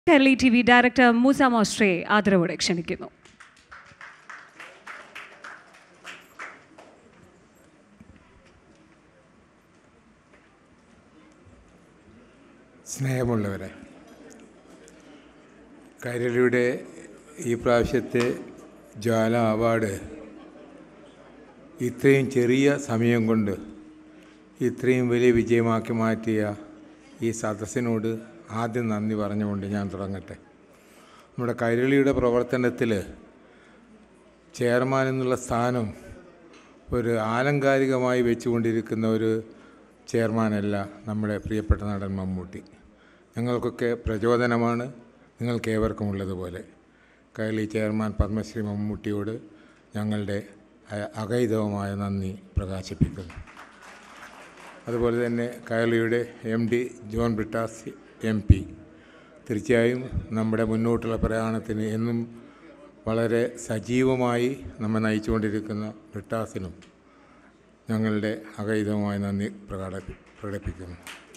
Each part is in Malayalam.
കേരളി ടി വി ഡയറക്ടർ മൂസ മോസ്ട്രയെ ആദരവോടെ ക്ഷണിക്കുന്നു സ്നേഹമുള്ളവരെ കൈരളിയുടെ ഈ പ്രാവശ്യത്തെ ജ്വാല അവാർഡ് ഇത്രയും ചെറിയ സമയം കൊണ്ട് ഇത്രയും വലിയ വിജയമാക്കി മാറ്റിയ ഈ സദസ്സിനോട് ആദ്യം നന്ദി പറഞ്ഞുകൊണ്ട് ഞാൻ തുടങ്ങട്ടെ നമ്മുടെ കൈരളിയുടെ പ്രവർത്തനത്തിൽ ചെയർമാൻ എന്നുള്ള സ്ഥാനം ഒരു ആലങ്കാരികമായി വെച്ചുകൊണ്ടിരിക്കുന്ന ഒരു ചെയർമാനല്ല നമ്മുടെ പ്രിയപ്പെട്ട നടൻ മമ്മൂട്ടി ഞങ്ങൾക്കൊക്കെ പ്രചോദനമാണ് നിങ്ങൾക്ക് ഏവർക്കും ഉള്ളതുപോലെ കൈരളി ചെയർമാൻ പത്മശ്രീ മമ്മൂട്ടിയോട് ഞങ്ങളുടെ അ- അഗൈതവമായ നന്ദി പ്രകാശിപ്പിക്കുന്നു അതുപോലെ തന്നെ കൈരളിയുടെ M D John Brittas M P തീർച്ചയായും നമ്മുടെ മുന്നോട്ടുള്ള പ്രയാണത്തിന് എന്നും വളരെ സജീവമായി നമ്മെ നയിച്ചുകൊണ്ടിരിക്കുന്ന ബ്രിട്ടാസിനും ഞങ്ങളുടെ അകൈതമായ നന്ദി പ്രകട പ്രകടിപ്പിക്കുന്നു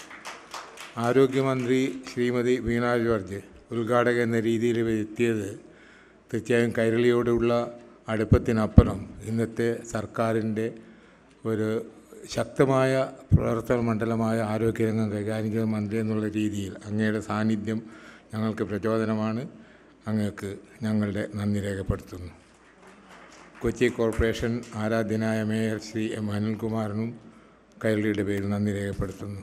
ആരോഗ്യമന്ത്രി ശ്രീമതി വീണ ജോർജ് ഉദ്ഘാടക എന്ന രീതിയിൽ എത്തിയത് തീർച്ചയായും കൈരളിയോടുള്ള അടുപ്പത്തിനപ്പുറം ഇന്നത്തെ സർക്കാരിൻ്റെ ഒരു ശക്തമായ പ്രവർത്തന മണ്ഡലമായ ആരോഗ്യരംഗം കൈകാര്യം ചെയ്യുന്ന മന്ത്രി എന്നുള്ള രീതിയിൽ അങ്ങയുടെ സാന്നിധ്യം ഞങ്ങൾക്ക് പ്രചോദനമാണ് അങ്ങക്ക് ഞങ്ങളുടെ നന്ദി രേഖപ്പെടുത്തുന്നു കൊച്ചി കോർപ്പറേഷൻ ആരാധ്യനായ മേയർ ശ്രീ എം അനിൽകുമാറിനും കൈരളിയുടെ പേരിൽ നന്ദി രേഖപ്പെടുത്തുന്നു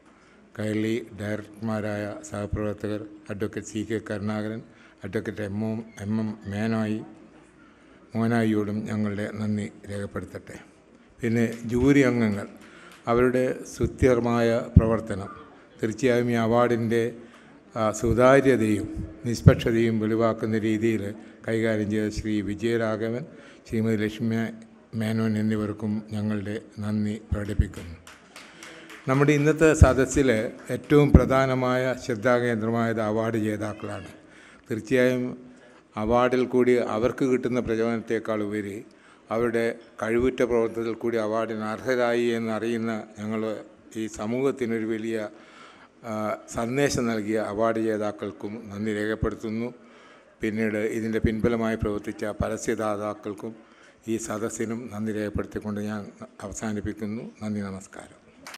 കൈരളി ഡയറക്ടർമാരായ സഹപ്രവർത്തകർ advocate C K Karunakaran advocate M M M M Monayi മോനായിയോടും ഞങ്ങളുടെ നന്ദി രേഖപ്പെടുത്തട്ടെ പിന്നെ ജൂറി അംഗങ്ങൾ അവരുടെ സുത്യർമായ പ്രവർത്തനം തീർച്ചയായും ഈ അവാർഡിൻ്റെ ആ, സുതാര്യതയും നിഷ്പക്ഷതയും വെളിവാക്കുന്ന രീതിയിൽ കൈകാര്യം ചെയ്ത ശ്രീ വിജയരാഘവൻ ശ്രീമതി ലക്ഷ്മി മേനോൻ എന്നിവർക്കും ഞങ്ങളുടെ നന്ദി പ്രകടിപ്പിക്കുന്നു നമ്മുടെ ഇന്നത്തെ സദസ്സിൽ ഏറ്റവും പ്രധാനമായ ശ്രദ്ധാകേന്ദ്രമായത് അവാർഡ് ജേതാക്കളാണ് തീർച്ചയായും അവാർഡിൽ കൂടി അവർക്ക് കിട്ടുന്ന പ്രചോദനത്തെക്കാൾ ഉപരി അവരുടെ കഴിവുറ്റ പ്രവർത്തനത്തിൽ കൂടി അവാർഡിന് അർഹരായി എന്നറിയുന്ന ഞങ്ങൾ ഈ സമൂഹത്തിനൊരു വലിയ ആ, സന്ദേശം നൽകിയ അവാർഡ് ജേതാക്കൾക്കും നന്ദി രേഖപ്പെടുത്തുന്നു പിന്നീട് ഇതിൻ്റെ പിൻബലമായി പ്രവർത്തിച്ച പരസ്യദാതാക്കൾക്കും ഈ സദസ്സിനും നന്ദി രേഖപ്പെടുത്തിക്കൊണ്ട് ഞാൻ അവസാനിപ്പിക്കുന്നു നന്ദി നമസ്കാരം